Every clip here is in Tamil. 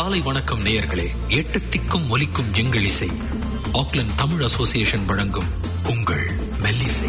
காலை வணக்கம் நேயர்களே எட்டு திக்கும் ஒலிக்கும் எங்கள் இசை ஆக்லண்ட் தமிழ் அசோசியேஷன் வழங்கும் உங்கள் மெல்லிசை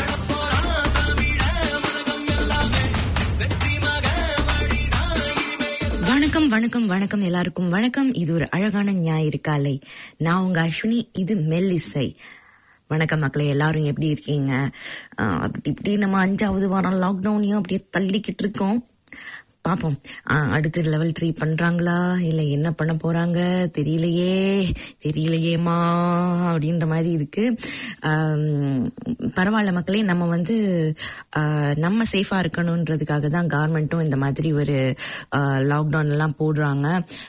வணக்கம் வணக்கம் வணக்கம் எல்லாருக்கும் வணக்கம் இது ஒரு அழகான ஞாயிறு காலை நான் உங்க அஸ்வினி இது மெல்லிசை வணக்கம் மக்களே எல்லாரும் எப்படி இருக்கீங்க ஆஹ் அப்படி இப்படி நம்ம அஞ்சாவது வாரம் லாக்டவுனையும் அப்படியே தள்ளிக்கிட்டு இருக்கோம் பார்ப்போம் ஆஹ் அடுத்து லெவல் த்ரீ பண்றாங்களா இல்ல என்ன பண்ண போறாங்க தெரியலையே தெரியலையேமா அப்படின்ற மாதிரி இருக்கு ஆம், பரவாயில்ல மக்களே நம்ம வந்து ஆஹ், நம்ம சேஃபா இருக்கணுன்றதுக்காக தான் கவர்மெண்ட்டும் இந்த மாதிரி ஒரு லாக்டவுன் எல்லாம் போடுறாங்க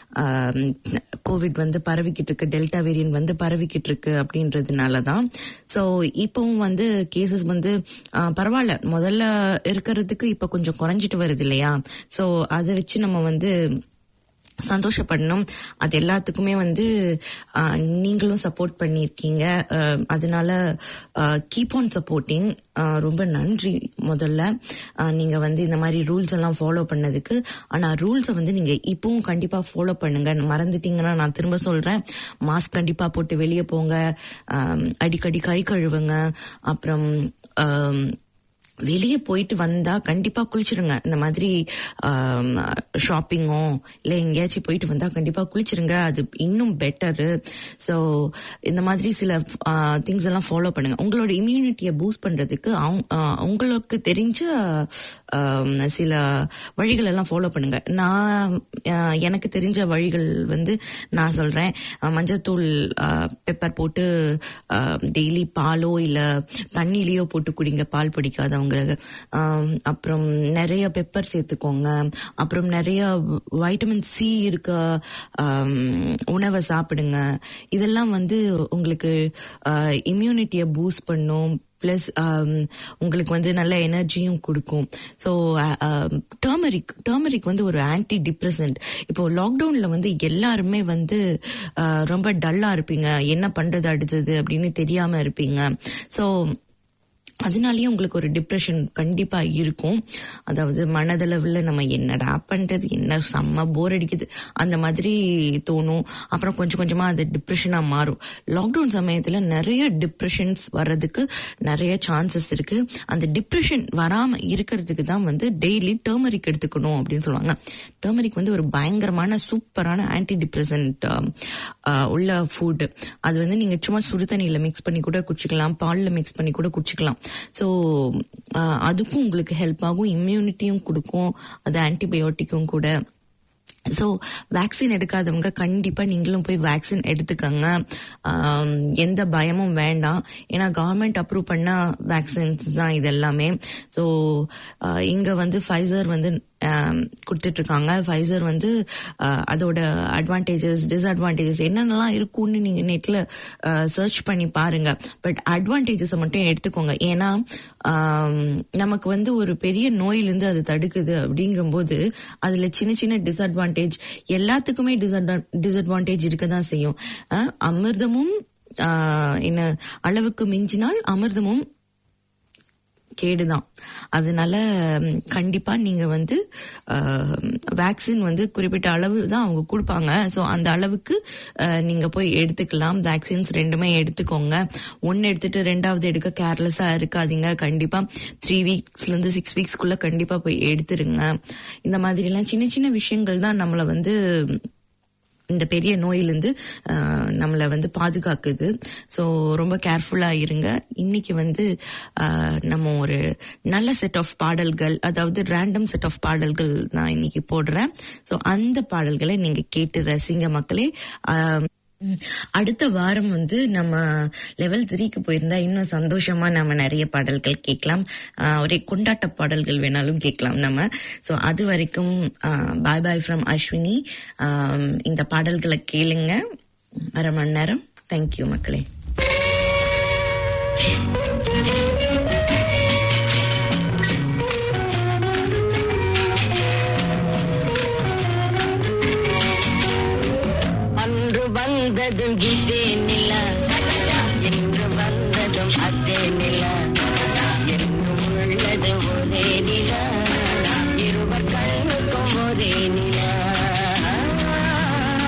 கோவிட் வந்து பரவிக்கிட்டு இருக்கு டெல்டா வேரியன்ட் வந்து பரவிக்கிட்டு இருக்கு அப்படின்றதுனால தான் ஸோ இப்போவும் வந்து கேசஸ் வந்து ஆஹ், பரவாயில்ல முதல்ல இருக்கிறதுக்கு இப்போ கொஞ்சம் குறைஞ்சிட்டு வருது இல்லையா ஸோ அதை வச்சு நம்ம வந்து சந்தோஷப்படணும் அது எல்லாத்துக்குமே வந்து ஆஹ், நீங்களும் சப்போர்ட் பண்ணியிருக்கீங்க ஆஹ், அதனால கீப் ஆன் சப்போர்ட்டிங் ரொம்ப நன்றி முதல்ல ஆஹ், நீங்க வந்து இந்த மாதிரி ரூல்ஸ் எல்லாம் ஃபாலோ பண்ணதுக்கு ஆனா ரூல்ஸை வந்து நீங்க இப்பவும் கண்டிப்பா ஃபாலோ பண்ணுங்க மறந்துட்டீங்கன்னா நான் திரும்ப சொல்றேன் மாஸ்க் கண்டிப்பா போட்டு வெளியே போங்க ஆம், அடிக்கடி கை கழுவுங்க அப்புறம் ஆம், வெளியே போயிட்டு வந்தா கண்டிப்பா குளிச்சிருங்க இந்த மாதிரி ஷாப்பிங்கோ இல்ல எங்கேயாச்சும் போயிட்டு வந்தா கண்டிப்பா குளிச்சிருங்க அது இன்னும் பெட்டரு ஸோ இந்த மாதிரி சில திங்ஸ் எல்லாம் ஃபாலோ பண்ணுங்க உங்களோட இம்யூனிட்டியை பூஸ்ட் பண்றதுக்கு அவங்க- ஆஹ், உங்களுக்கு தெரிஞ்ச ஆம், சில வழிகள் எல்லாம் ஃபாலோ பண்ணுங்க நான் ஆஹ், எனக்கு தெரிஞ்ச வழிகள் வந்து நான் சொல்றேன் ஆஹ், மஞ்சத்தூள் பெப்பர் போட்டு டெய்லி பாலோ இல்ல தண்ணிலேயோ போட்டு குடிங்க பால் பிடிக்காதவங்க ஆம், அப்புறம் நிறைய பெப்பர் சேர்த்துக்கோங்க அப்புறம் நிறைய வைட்டமின் சி இருக்க ஆம், உணவை சாப்பிடுங்க இதெல்லாம் வந்து உங்களுக்கு இம்யூனிட்டியை பூஸ்ட் பண்ணும் ப்ளஸ் உங்களுக்கு வந்து நல்ல எனர்ஜியும் கொடுக்கும் ஸோ டர்மரிக் டர்மரிக் வந்து ஒரு ஆன்டி டிப்ரெசன்ட் இப்போ லாக்டவுனில் வந்து எல்லாருமே வந்து ஆஹ், ரொம்ப டல்லாக இருப்பீங்க என்ன பண்ணுறது அடுத்தது அப்படின்னு தெரியாமல் இருப்பீங்க ஸோ அதனாலயே உங்களுக்கு ஒரு டிப்ரெஷன் கண்டிப்பா இருக்கும் அதாவது மனதளவில் நம்ம என்னடா பண்றது என்ன செம்ம போர் அடிக்குது அந்த மாதிரி தோணும் அப்புறம் கொஞ்சம் கொஞ்சமா அது டிப்ரெஷனா மாறும் லாக்டவுன் சமயத்துல நிறைய டிப்ரெஷன்ஸ் வர்றதுக்கு நிறைய சான்சஸ் இருக்கு அந்த டிப்ரெஷன் வராம இருக்கிறதுக்கு தான் வந்து டெய்லி டர்மரிக் எடுத்துக்கணும் அப்படின்னு சொல்லுவாங்க டர்மரிக் வந்து ஒரு பயங்கரமான சூப்பரான ஆன்டி டிப்ரெசன்ட் உள்ள ஃபுட் அது வந்து நீங்க சும்மா சுடு தண்ணியில மிக்ஸ் பண்ணி கூட குடிச்சிக்கலாம் பால்ல மிக்ஸ் பண்ணி கூட குடிச்சிக்கலாம் ஸோ அதுக்கும் உங்களுக்கு ஹெல்ப் ஆகும் இம்யூனிட்டியும் கொடுக்கும் அது ஆன்டிபயோட்டிக்கும் கூட ஸோ வேக்சின் எடுக்காதவங்க கண்டிப்பா நீங்களும் போய் வேக்சின் எடுத்துக்கோங்க ஆம், எந்த பயமும் வேண்டாம் ஏன்னா கவர்மெண்ட் அப்ரூவ் பண்ண வேக்சின்ஸ் தான் இது எல்லாமே ஸோ இங்க வந்து ஃபைசர் வந்து கொடுத்துட்டு இருக்காங்க ஃபைசர் வந்து ஆஹ், அதோட அட்வான்டேஜஸ் டிஸ்அட்வான்டேஜஸ் என்னென்னலாம் இருக்கும்னு நீங்க நெட்ல சர்ச் பண்ணி பாருங்க பட் அட்வான்டேஜஸை மட்டும் எடுத்துக்கோங்க ஏன்னா ஆம், நமக்கு வந்து ஒரு பெரிய நோயிலிருந்து அது தடுக்குது அப்படிங்கும்போது அதுல சின்ன சின்ன டிஸ்அட்வான்டேஜ் எல்லாத்துக்குமே டிஸ்அட்வான்டேஜ் இருக்க தான் செய்யும் அஹ், அமிர்தமும் ஆஹ், என்ன அளவுக்கு மிஞ்சினால் அமிர்தமும் கேடுதான் அதனால ம், கண்டிப்பா நீங்க வந்து வேக்சின் வந்து குறிப்பிட்ட அளவு தான் அவங்க கொடுப்பாங்க ஸோ அந்த அளவுக்கு அஹ், நீங்க போய் எடுத்துக்கலாம் வேக்சின்ஸ் ரெண்டுமே எடுத்துக்கோங்க ஒன்னு எடுத்துட்டு ரெண்டாவது எடுக்க கேர்லெஸ்ஸா இருக்காதீங்க கண்டிப்பா த்ரீ வீக்ஸ்ல இருந்து சிக்ஸ் வீக்ஸ்க்குள்ள கண்டிப்பா போய் எடுத்துருங்க இந்த மாதிரி எல்லாம் சின்ன சின்ன விஷயங்கள் தான் நம்மள வந்து இந்த பெரிய நோயிலிருந்து ஆஹ், நம்மளை வந்து பாதுகாக்குது ஸோ ரொம்ப கேர்ஃபுல்லாக இருங்க இன்னைக்கு வந்து ஆஹ், நம்ம ஒரு நல்ல செட் ஆஃப் பாடல்கள் அதாவது ரேண்டம் செட் ஆஃப் பாடல்கள் நான் இன்னைக்கு போடுறேன் ஸோ அந்த பாடல்களை நீங்க கேட்டு ரசிங்க மக்களே ஆஹ், ம், அடுத்த வாரம் வந்து நம்ம லெவல் த்ரீக்கு போயிருந்தா இன்னும் சந்தோஷமா நம்ம நிறைய பாடல்கள் கேட்கலாம் ஆஹ் ஒரே கொண்டாட்ட பாடல்கள் வேணாலும் கேட்கலாம் நம்ம ஸோ அது வரைக்கும் பாய் பாய் ஃப்ரம் அஸ்வினி ஆம், இந்த பாடல்களை கேளுங்க அரை மணி நேரம் தேங்க்யூ மக்களே அன்று வந்ததும் இதே நில என்று வந்ததும் அதே நில என்றும் உள்ளது ஒரே நில இருவர் கண்ணுக்கும் ஒரே நில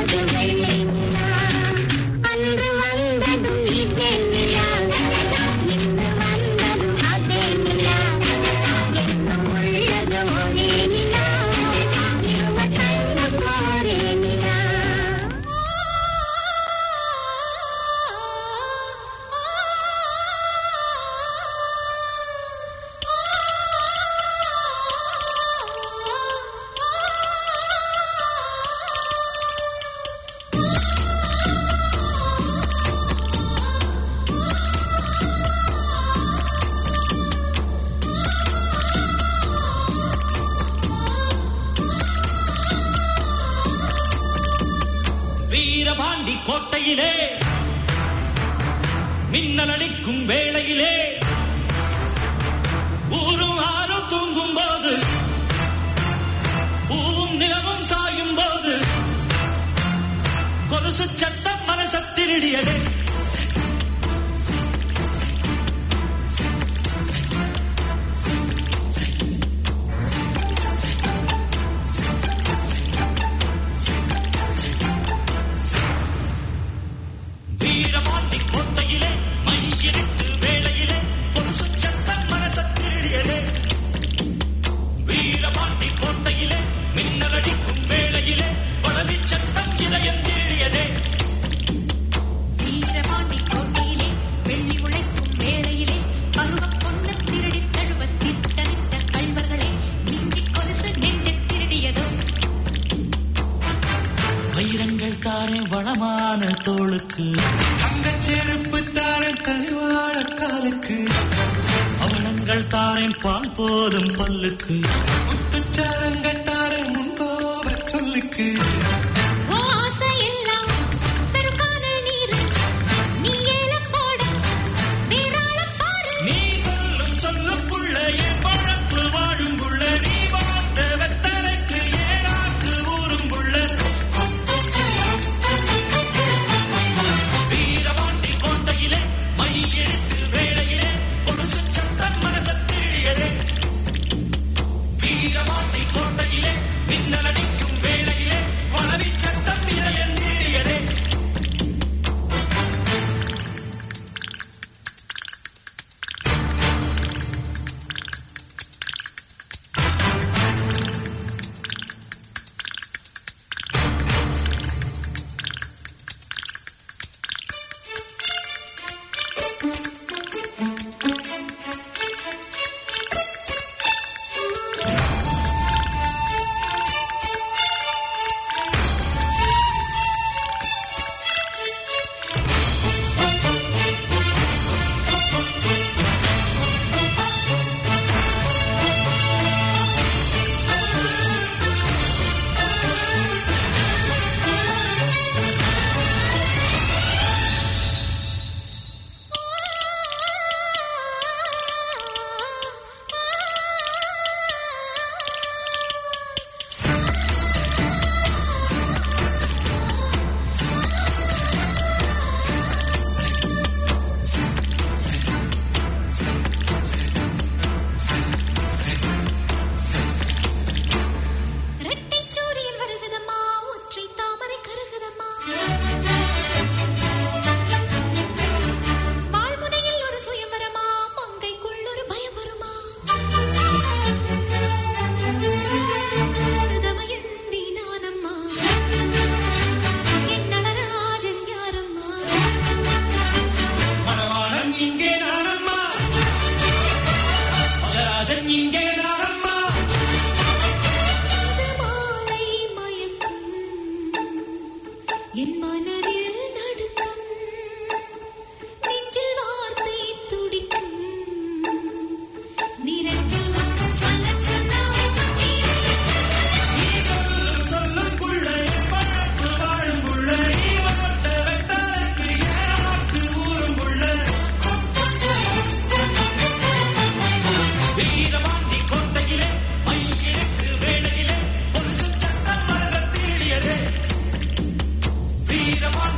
அது வெள்ளை நிலா அன்று வந்ததும் இதே நிலா இன்று வந்ததும் அதே நிலா என்னும் உள்ளது ஒரே நிலா இருவர் கண்ணுக்கு ஒரே நிலா வீரபாண்டி கோட்டையிலே மின்னல் அடிக்கும் வேளையிலே ஊரும் ஆறும் தூங்கும் போது பூவும் நிலவும் சாயும் போது கொலுசு சத்தம் மனச திருடியதே வீரபாண்டி கோட்டையிலே மையிருட்டு வேளையிலே கொலுசு சத்தம் மனச திருடியதே வீரபாண்டி கோட்டையிலே மின்னல் அடிக்கும் வேளையிலே பழவி சத்தம் இதயம் தேடியதே வீரபாண்டி கோட்டையிலே வெள்ளி உழைக்கும் வேளையிலே பருவப் பொண்ணு திருடித் தழுவத் திட்டமிட்ட கள்வர்களே மிஞ்சிக் கொலுசு நெஞ்சத் திருடியதோ வைரங்கள் தானே வளமான தோளுக்கு தங்கச் செருப்பு தாரே கழிவான காலுக்கு அவலங்கள் தானே பால் போதும் பல்லுக்கு முத்துச்சாரங்கள் தாரே முன்போவ சொல்லுக்கு ஓ ஆசையெல்லாம் பெருங்கானல் நீரு நீ ஏலம் போட வேறாளம் பாரு நீ சொல்லும் சொல்லுக்குள்ள என் பழப்பு வாழும் புள்ள நீ வாழ்ந்த வெத்தலைக்கு ஏனாக்கு ஊரும் புள்ள வீரபாண்டி கோட்டையிலே மை எழுத்து வேளையிலே கொலுசு சத்தம் மனச தேடியதே வீரபாண்டி கோட்டையிலே மின்னல் அடிக்கும் வேளையிலே வளவி சத்தம் இதயம் தேடியதே ரெட்டைச் சூரியன் வருகுதம்மா ஒற்றை தாமரை கருகுதம்மா வாழ்முனையில் ஒரு சுயம்பரமா மங்கைக்குள் ஒரு பயம் வருமா மருதமயந்தி நானம்மா என்னளராஜன் யாரம்மா மணவாளன் இங்கே நானம்மா மகராஜன் இங்கே நானம்மா இது மாலை மயக்கம் என் மனதில் நடுக்கம் நெஞ்சில் வார்த்தை துடிக்கும் நிறத்தில் ஒன்று சொல்லச் சொன்னா நீ சொல்லும் சொல்லுக்குள்ள என் பழப்பு வாழும் புள்ள நீ வளர்த்த வெத்தலைக்கு ஏனாக்கு ஊரும் புள்ள வீரபாண்டி கோட்டையிலே மை இருக்கு வேளையிலே ஒரு சத்தம் மனச தேடியதே வீரபாண்டி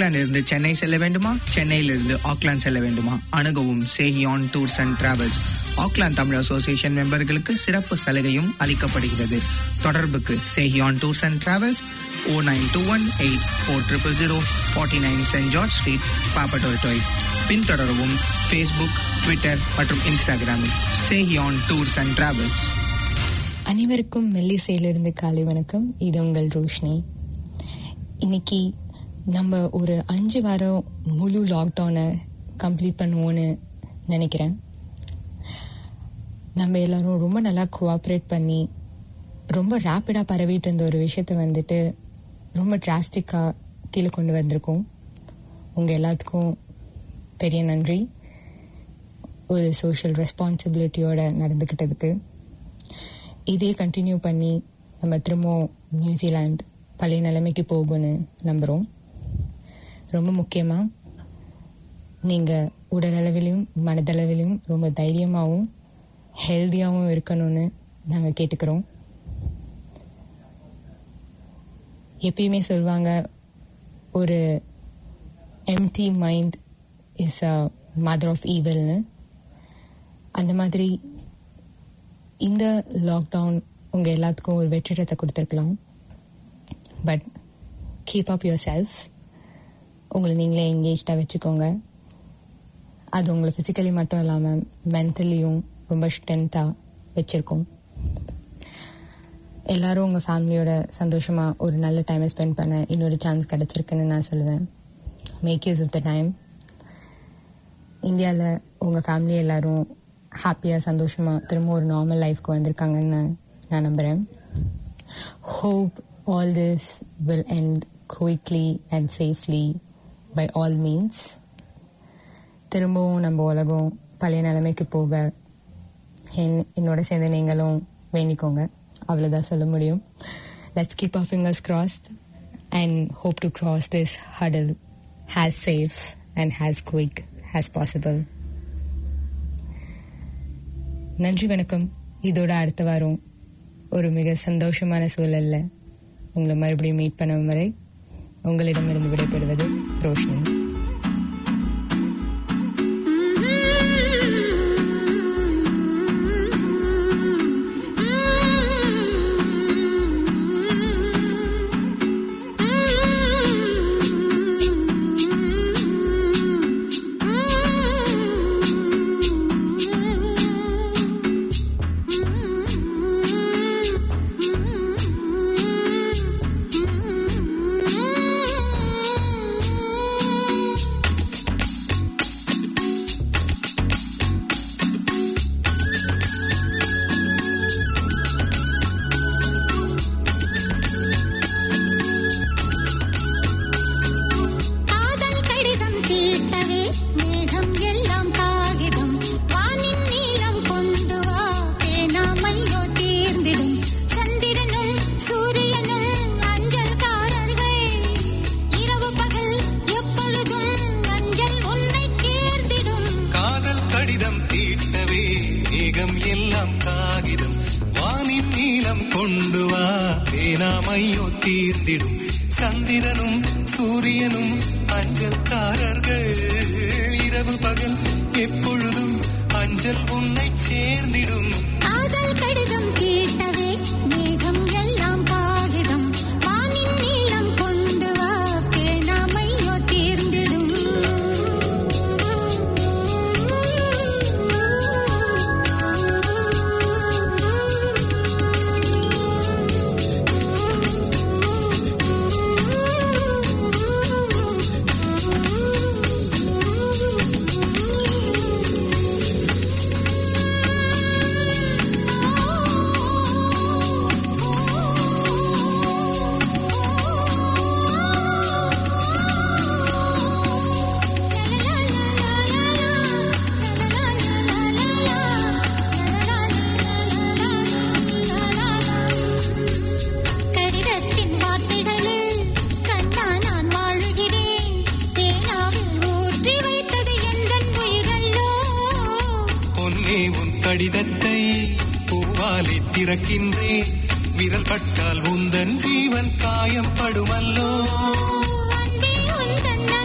ஆக்லாந்திலிருந்து சென்னை செல்ல வேண்டுமா சென்னையிலிருந்து ஆக்லாந்து செல்ல வேண்டுமா அணுகவும் Sehiyan tours and travels Auckland Tamil association மெம்பர்களுக்கு சிறப்பு சலுகையும் அளிக்கப்படுகிறது தொடர்புக்கு Sehiyan tours and travels O nine two one eight four triple zero forty nine Saint George Street Papatoetoe பின்தொடரவும் ஃபேஸ்புக் ட்விட்டர் மற்றும் இன்ஸ்டாகிராமில் சேஹியான் டூர்ஸ் அண்ட் டிராவல்ஸ் அனைவருக்கும் மெல்லிசையிலிருந்து காலை வணக்கம் இது உங்கள் ரோஷினி இன்னைக்கு நம்ம ஒரு அஞ்சு வாரம் முழு லாக்டவுனை கம்ப்ளீட் பண்ணுவோன்னு நினைக்கிறேன் நம்ம எல்லாரும் ரொம்ப நல்லா கோஆப்ரேட் பண்ணி ரொம்ப ரேப்பிடாக பரவிட்டு இருந்த ஒரு விஷயத்த வந்துட்டு ரொம்ப டிராஸ்டிக்காக கீழே கொண்டு வந்திருக்கோம் உங்கள் எல்லாத்துக்கும் பெரிய நன்றி ஒரு சோஷியல் ரெஸ்பான்சிபிலிட்டியோட நடந்துக்கிட்டதுக்கு இதே கண்டினியூ பண்ணி நம்ம திரும்பவும் நியூசிலாந்து பழைய நிலைமைக்கு போகும்னு நம்புகிறோம் ரொம்ப முக்கியமாக நீங்கள் உடலளவிலையும் மனதளவிலையும் ரொம்ப தைரியமாகவும் ஹெல்த்தியாகவும் இருக்கணும்னு நாங்கள் கேட்டுக்கிறோம் எப்பயுமே சொல்லுவாங்க ஒரு empty mind is a mother of ஈவல்னு அந்த மாதிரி இந்த லாக்டவுன் உங்கள் எல்லாத்துக்கும் ஒரு வெற்றிடத்தை கொடுத்துருக்கலாம் but keep up yourself உங்களை நீங்களே எங்கேஜ்டாக வச்சுக்கோங்க அது உங்களை ஃபிசிக்கலி மட்டும் இல்லாமல் மென்டலியும் ரொம்ப ஸ்ட்ரென்த்தாக வச்சுருக்கோம் எல்லாரும் உங்கள் ஃபேமிலியோட சந்தோஷமாக ஒரு நல்ல டைமை ஸ்பெண்ட் பண்ண இன்னொரு சான்ஸ் கிடச்சிருக்குன்னு நான் சொல்லுவேன் make use of the time இந்தியாவில் உங்கள் ஃபேமிலி எல்லாரும் ஹாப்பியாக சந்தோஷமாக திரும்ப ஒரு நார்மல் லைஃப்க்கு வந்திருக்காங்கன்னு நான் நம்புகிறேன் hope all this will end quickly and safely by all means திரும்பவும் நம்ம உலகம் பழைய நிலைமைக்கு போக என் என்னோட சேர்ந்து நீங்களும் வேண்டிக்கோங்க அவ்வளோதான் சொல்ல முடியும் let's keep our fingers crossed and hope to cross this hurdle as safe and as quick as possible நன்றி வணக்கம் இதோட அடுத்த வாரம் ஒரு மிக சந்தோஷமான சூழல்ல உங்களை மறுபடியும் மீட் பண்ணும் வரை உங்களிடமிருந்து விடைபெறுவது ரோஷினி காதல் கடிதம் தீட்டவே மேகம் எல்லாம் காகிதம் வானின் நீளம் கொண்டு வா பேனாமையோ தீர்ந்திடும் சந்திரனும் சூரியனும் அஞ்சல்காரர்கள் இரவு பகல் எப்பொழுதும் அஞ்சல் உன்னை சேர்ந்திடும் காதல் கடிதம் தீட்டவே மேகம் எல்லாம் காகிதம் வானின் நீளம் கொண்டு வா பேனாமையோ தீர்ந்திடும் சந்திரனும் சூரியனும் அஞ்சல்காரர்கள் இரவு பகல் எப்பொழுதும் அஞ்சல் உன்னை சேர்ந்திடும் காதல் கடிதம் தீட்டவே மேகம் எல்லாம் காகிதம் வானின் நீளம் கொண்டு வா பேனாமையோ தீர்ந்திடும் கடிதத்தின் வார்த்தைகளில் கண்ணா நான் வாழுகிறேன் தேனாவில் ஊற்றி வைத்தது எந்தன் உயிரல்லோ பொன்னே உன் கடிதத்தை பூவாலே திறக்கின்றேன் விரல் பட்டால் உந்தன் ஜீவன் காயம் படுமல்லோ அன்பே உன் கண்ணா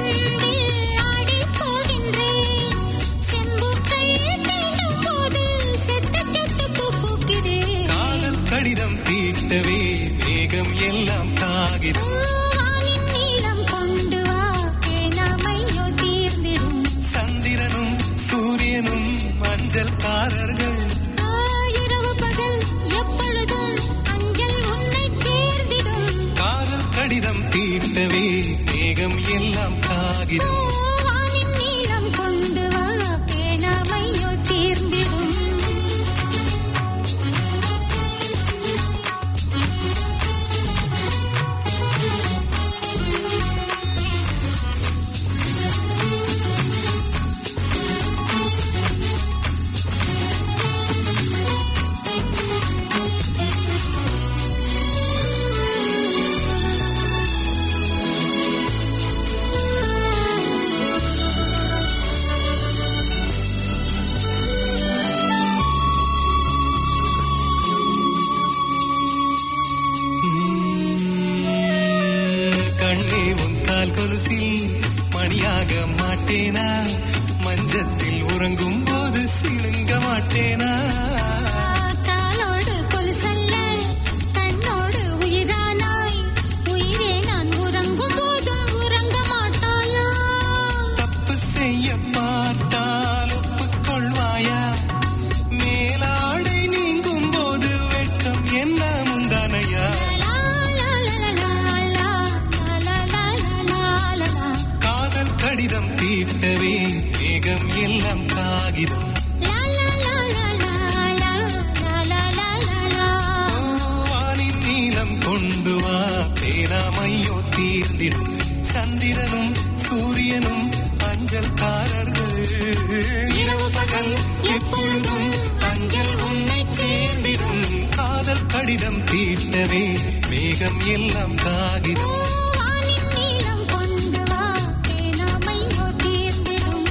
தீர்ந்திடும் சந்திரனும் சூரியனும் அஞ்சல்காரர்கள் இரவு பகல் எப்பொழுதும் அஞ்சல் உன்னை சேர்ந்திடும் காதல் கடிதம் தீட்டவே மேகம் எல்லாம் காகிதம் வானின் நீலம் கொண்டு வா பேனாமையோ தீர்ந்திடும்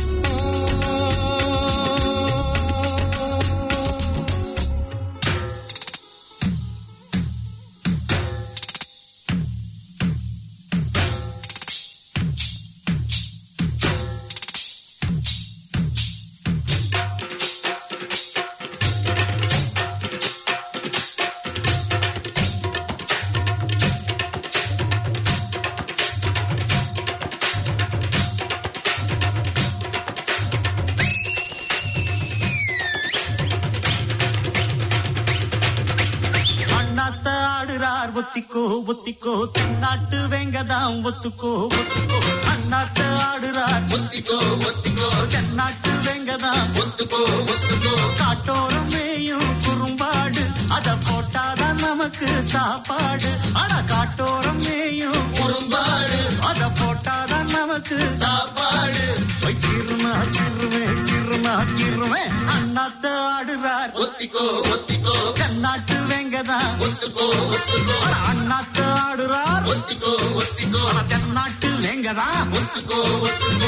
அண்ணாத்த ஆடுறார் ஒத்திக்கோ ஒத்திக்கோ தென்னாட்டு வெங்கதாம் ஒத்துக்கோ ஒத்துக்கோ அண்ணாத்த ஆடுறார் ஒத்திக்கோ ஒத்திக்கோ தென்னாட்டு வெங்கதாம் ஒத்துக்கோ ஒத்துக்கோ காட்டோரம் மேயும் குறும்பாடு அத போட்டாதான் நமக்கு சாப்பாடு ஆனா காட்டோரம் மேயும் குறும்பாடு அத போட்டாதான் நமக்கு சாப்பாடு போய் சிறுமா சிறுமே சிறுமா சிறுமே அண்ணாத்த ஆடுறார் ஒத்திக்கோ ஒத்திக்கோ தென்னாட்டு வெங்கதா ஒத்துக்கோ ஒத்துக்கோ அண்ணாத்த ஆடுறார் ஒத்திக்கோ ஒத்திக்கோ தென்னாட்டு வெங்கதா ஒத்துக்கோ ஒத்துக்கோ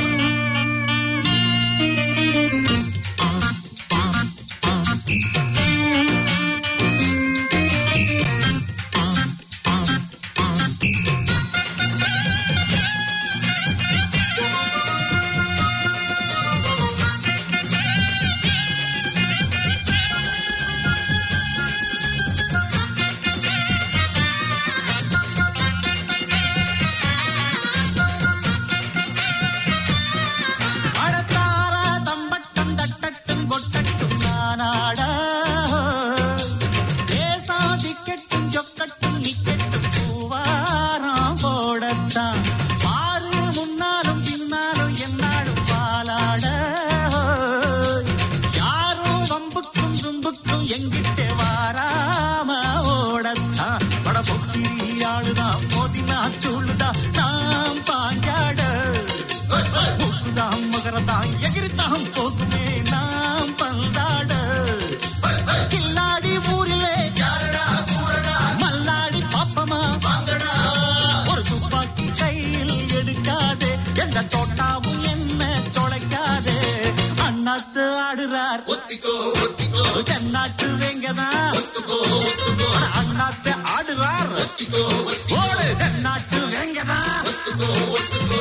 அடத்தார தம்பட்டம் தட்டட்டும் கொட்டட்டும் நானாட தேசாதிக்கட்டும் சொக்கட்டும் நிக்கட்டும் பூவாரம் போடத்தான் பாரு முன்னாலும் பின்னாலும் என்னாலும் பாலாட யாரும் வம்புக்கும் தும்புக்கும் எங்கிட்ட வாராம ஓடத்தான் பட பொக்கிரி ஆளுதான் மோதினா சூழுதான் நாம் பாஞ்சாட மூக்குதாம் மகரதாம் எகிரித்தாம் போகுமே நாம் பந்தாட கில்லாடி ஊரிலே மல்லாடி பாப்பமா ஒரு துப்பாக்கி கையில் எடுக்காதே எந்த தோட்டாவும் என்ன தொலைக்காதே அண்ணாத்து ஆடுறார் ஒத்திக்கோ ஒத்திக்கோ தென்னாட்டு வெங்கதா ஒத்துக்கோ ஒத்துக்கோ அண்ணாத்து ஆடுறார் ஒத்திக்கோ ஓடு தென்னாட்டு வெங்கதா ஒத்துக்கோ ஒத்துக்கோ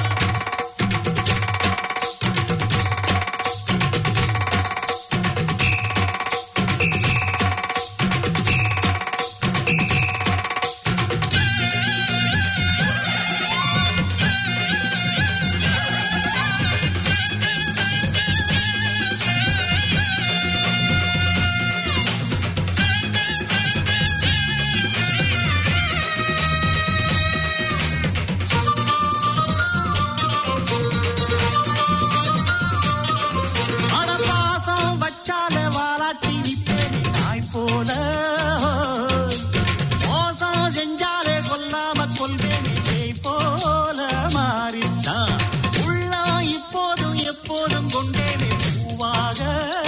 அட பாசம் வச்சாலே வாலாட்டி நிப்பேனி நாய் போல மோசம் செஞ்சாலே கொல்லாம கொல்வேனி ஜெய் போல மாறித்தான் உள்ளம் இப்போதும் எப்போதும் கொண்டேனே பூவாக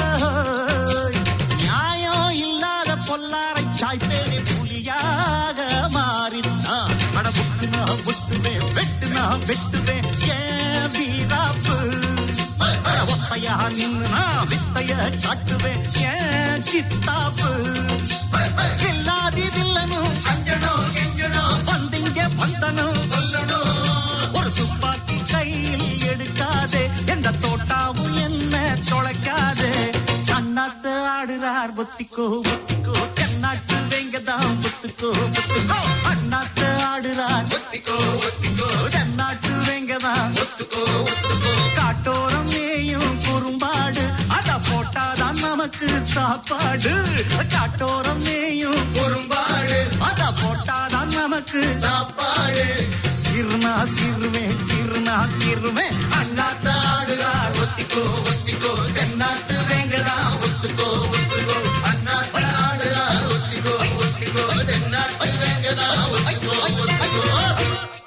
நியாயம் இல்லாத பொல்லாரை சாய்ப்பேனே புலியாக மாறித்தான் அட புட்டுனா புட்டுவேன் வெட்டுனா வெட்டுவேன் ஏன் வீராப்பு அட ஒத்தையா நின்னு நான் வித்தைய காட்டுவேன் ஏன் சித்தாப்பு இல்லாதி வில்லனும் வந்திங்க பந்தனும் ஒரு துப்பாக்கி கையில் எடுக்காதே எந்த தோட்டாவும் என்ன தொலைக்காதே கண்ணாத்து ஆடுறார் புத்திக்கோ புத்திக்கோ தென்னாட்டு வெங்கதாம் புத்துக்கோ புத்துக்கோ அண்ணாத்து ஆடுறார் புத்திக்கோ புத்திக்கோ தென்னாட்டு வெங்கதாம் புத்துக்கோ புத்துக்கோ காட்டோரம் மேயும் குறும்பாடு அத போட்டாதான் நமக்கு சாப்பாடு காட்டோரம் மேயும் குறும்பாடு அத போட்டாதான் நமக்கு சாப்பாடு சிறுனா சிறுவே சிறுனா சிறுவே அண்ணாத்த ஆடுறார் ஒத்திக்கோ ஒத்திக்கோ தென்னாட்டு வேங்கடா ஒத்துக்கோ ஒத்துக்கோ அண்ணாத்த ஆடுறார் ஒத்திக்கோ ஒத்திக்கோ தென்னாட்டு வேங்கடா ஒத்திக்கோ ஒத்திக்கோ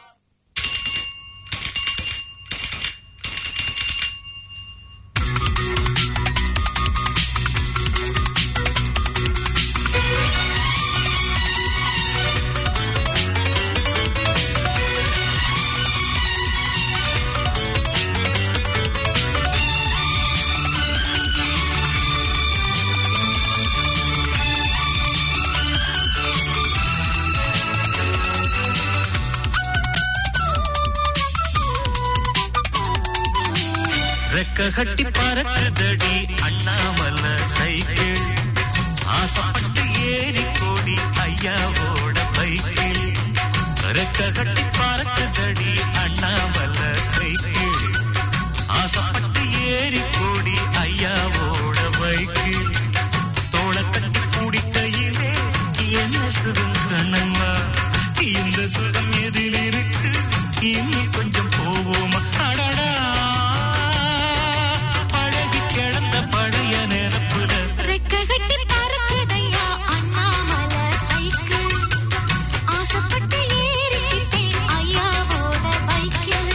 கட்டி பறக்குதடி அண்ணாமல சைக்கிள் ஆசைப்பட்டு ஏறி கோடி ஐயாவோட பைக்கிள் ரெக்க கட்டி பறக்குதடி அண்ணாமல சைக்கிள் ஆசைப்பட்டு ஏறி கோடி ஐயாவோட பைக்கிள் தோளை கட்டி குடிக்கையிலே என்ன சுகம் கண்ணம்மா இந்த சுகம் எதில் இருக்கு இன்னும் கொஞ்சம் போவோமா அடடா பழகி கிடந்த பழைய நினப்புல ரெக்கைகட்டி பறக்குதையா அண்ணாமலை சைக்கிள் ஆசைப்பட்டு ஏறிக்கிட்டேன் ஐயாவோட பைக்கில்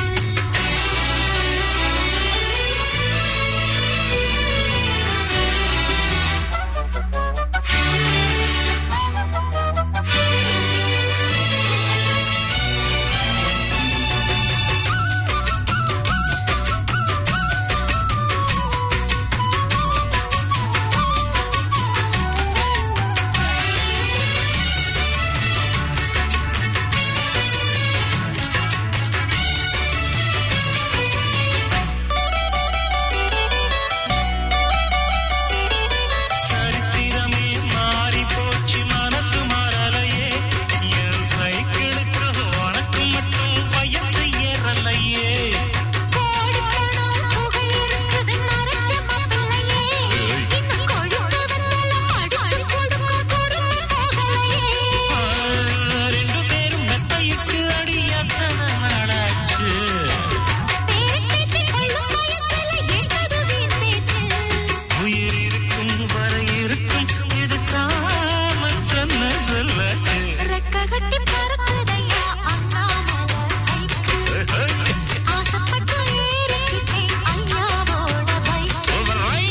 சரித்திரமே மாறி போச்சு மனசு மாறலையே என் சைக்கிளுக்கு உனக்கு மட்டும் வயசு ஏறலையே கோடி பணம் புகழ் இருக்குது நரைச்ச மாப்பிள்ளையே இன்னும் கொழுந்து வெத்தலம் அடிச்சு கொடுக்க பொறுமை போகலையே ரெண்டு பேரும் மெத்தையிட்டு அடி எத்தனை நாளாச்சு பேத்தி கொள்ளும் வயசுல என்னது வீண் பேச்சு உயிர் இருக்கும் வரை இருக்கும் இது காமன் சொன்ன சொல்லாச்சு ரெக்கைகட்டி பறக்குதையா அண்ணாமலை சைக்கிள் ஆசைப்பட்டு ஏறிக்கிட்டேன் ஐயாவோட பைக்கில்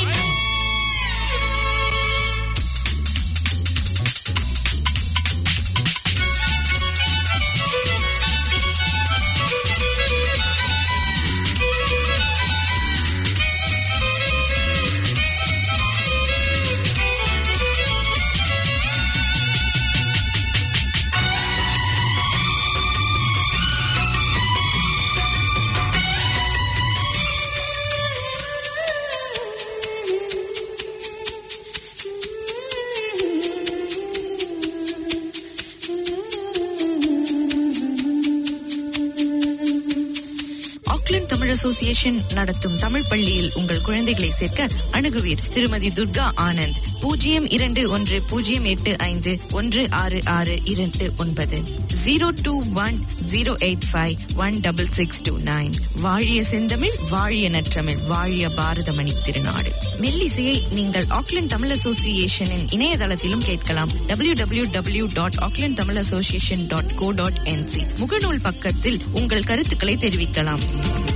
ஆக்லாந்து தமிழ் அசோசியேஷன் நடத்தும் தமிழ் பள்ளியில் உங்கள் குழந்தைகளை சேர்க்க அணுகுவீர் திருமதி துர்கா ஆனந்த் பூஜ்ஜியம் இரண்டு ஒன்று பூஜ்ஜியம் எட்டு ஐந்து ஒன்று ஆறு ஆறு இரண்டு ஒன்பது zero two one zero eight five one double six two nine வாழிய செந்தமிழ் வாழிய நற்றமிழ் வாழிய பாரதமணி திருநாடு மெல்லிசையை நீங்கள் ஆக்லாந்து தமிழ் அசோசியேஷனின் இணையதளத்திலும் கேட்கலாம் W W W dot Auckland Tamil association dot co dot NZ முகநூல் பக்கத்தில் உங்கள் கருத்துக்களை தெரிவிக்கலாம்